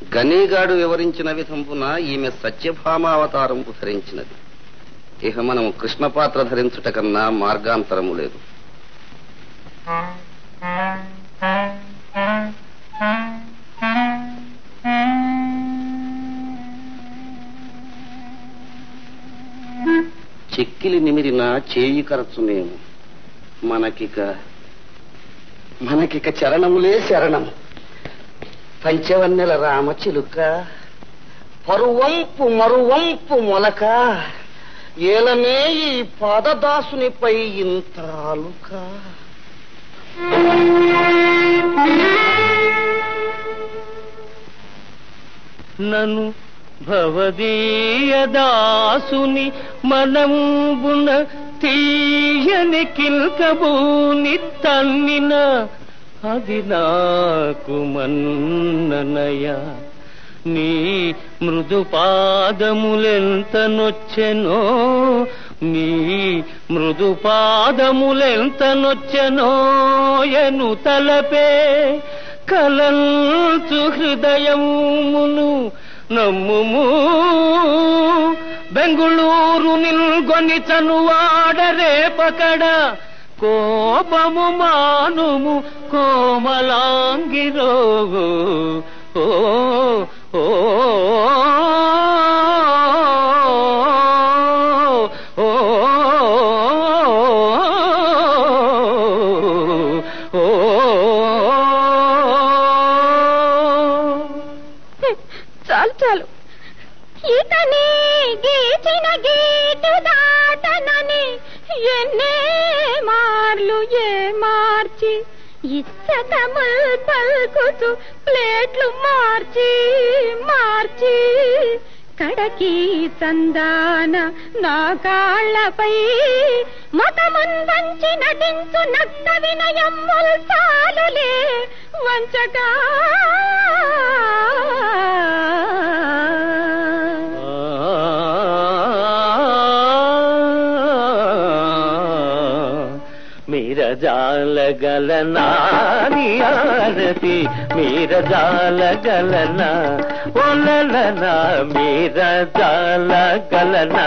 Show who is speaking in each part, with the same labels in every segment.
Speaker 1: గనీగాడు వివరించిన విధంపున ఈమె సత్యభామావతారం ధరించినది ఇహ మనము కృష్ణ పాత్ర ధరించుట కన్నా మార్గాంతరము లేదు చెక్కిలి నిమిరిన చేయి కరచునేము మనకిక మనకిక చరణములే శరణము పంచవన్నెల రామచిలుక పరువంపు మరువంపు మొలక ఏలనే ఈ పాదదాసునిపై ఇంత అలుక
Speaker 2: నను భవదీయదాసుని మనంబున తీయని కిల్కబూని తన్నిన అది నాకు మన్ననయ నీ మృదు పాదములెంత నొచ్చెనో నీ మృదు పాదములెంత నొచ్చెనో ఎను తలపే కలంచు హృదయమును నమ్ముము బెంగుళూరు నిల్గొని చనువాడరే పకడ కోపము మానుము కోమలాంగిరో ఓ ఓ ఓ
Speaker 3: చాలు చాలు ఇతని గీచిన గీటు దాటనని ఎన్నే మార్లు ఏ మార్చి ఇచ్చటముల్ పల్కుతూ ప్లేట్లు మార్చి మార్చి కడకి సందాన నా కాళ్ళపై మతమున్ వంచి నటించు నట్ట వినయమ్ముల్ చాలులే వంచగా
Speaker 2: మీర జాల గలనాని ఆరతి మీర జాల గలన ఒలలన మీర జాల గలన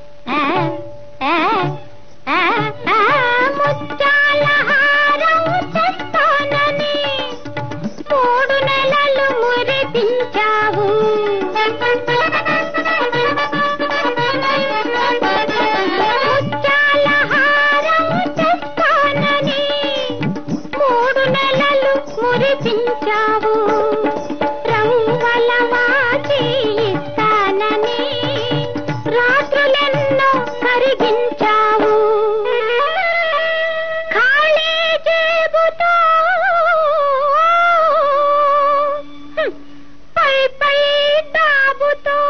Speaker 3: ముత్యాల హారం తెస్తానని మూడు నెలలు మురిపించావు ముత్యాల హారం తెస్తానని మూడు నెలలు మురిపించావు రంగుల వాచి ఇస్తానని రాత్రులెన్నో కరిగించావు ఖాళీ జేబుతో హ్మ్, పై పై తాబుతో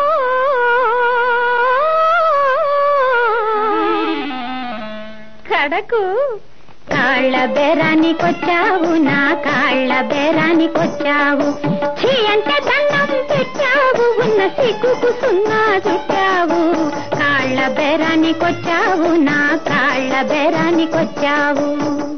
Speaker 3: కడకు కాళ్ళ బేరానికొచ్చావు నా కాళ్ళ బేరానికొచ్చావు చీ అంటే దండం పెట్టావు ఉన్న సిగ్గుకు సున్నా చుట్టావు కాళ్ళ బేరానికొచ్చావు నా కాళ్ళ బేరానికొచ్చావు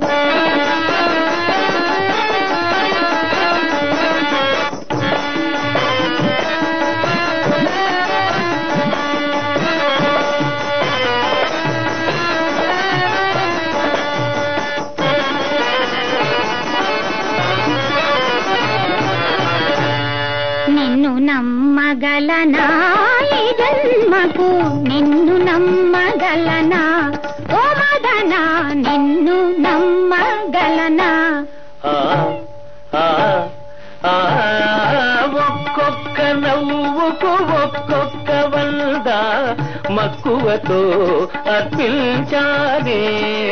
Speaker 3: నిన్ను నమ్మగలనా ఈ జన్మకు నిన్ను నమ్మగలనా ఓ మదనా నిన్ను నమ్మగలనా
Speaker 2: ఆ, ఆ, ఆ, ఒక్కొక్క నవ్వుకు ఒక్కొక్క వంద మక్కువతో అర్పించానే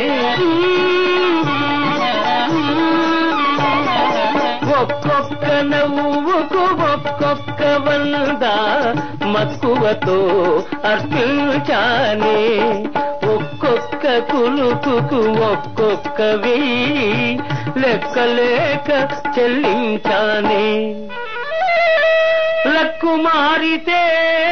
Speaker 2: ఒక్కొక్క నవ్వుకు ఒక్కొక్క వంద మక్కువతో అర్పించానే ఒక్కొక్క కులుకుకు ఒక్కొక్క వెయ్యి లెక్కలేక చెల్లించానే లక్కు మారితే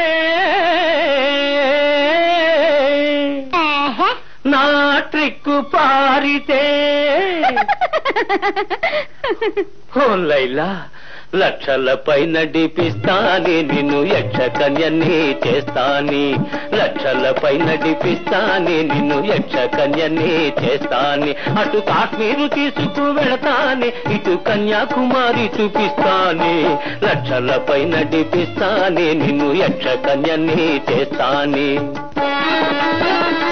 Speaker 2: నా ట్రిక్కు పారితే ఓ లైలా లక్షలపై నడిపిస్తాని నిన్ను యక్షకన్యని చేస్తాని లక్షలపై నడిపిస్తాని నిన్ను యక్షకన్యని చేస్తాని అటు కాశ్మీరు తీసుకు వెళతాని ఇటు కన్యాకుమారి చూపిస్తాని లక్షలపై నడిపిస్తాని నిన్ను యక్షకన్యని చేస్తాని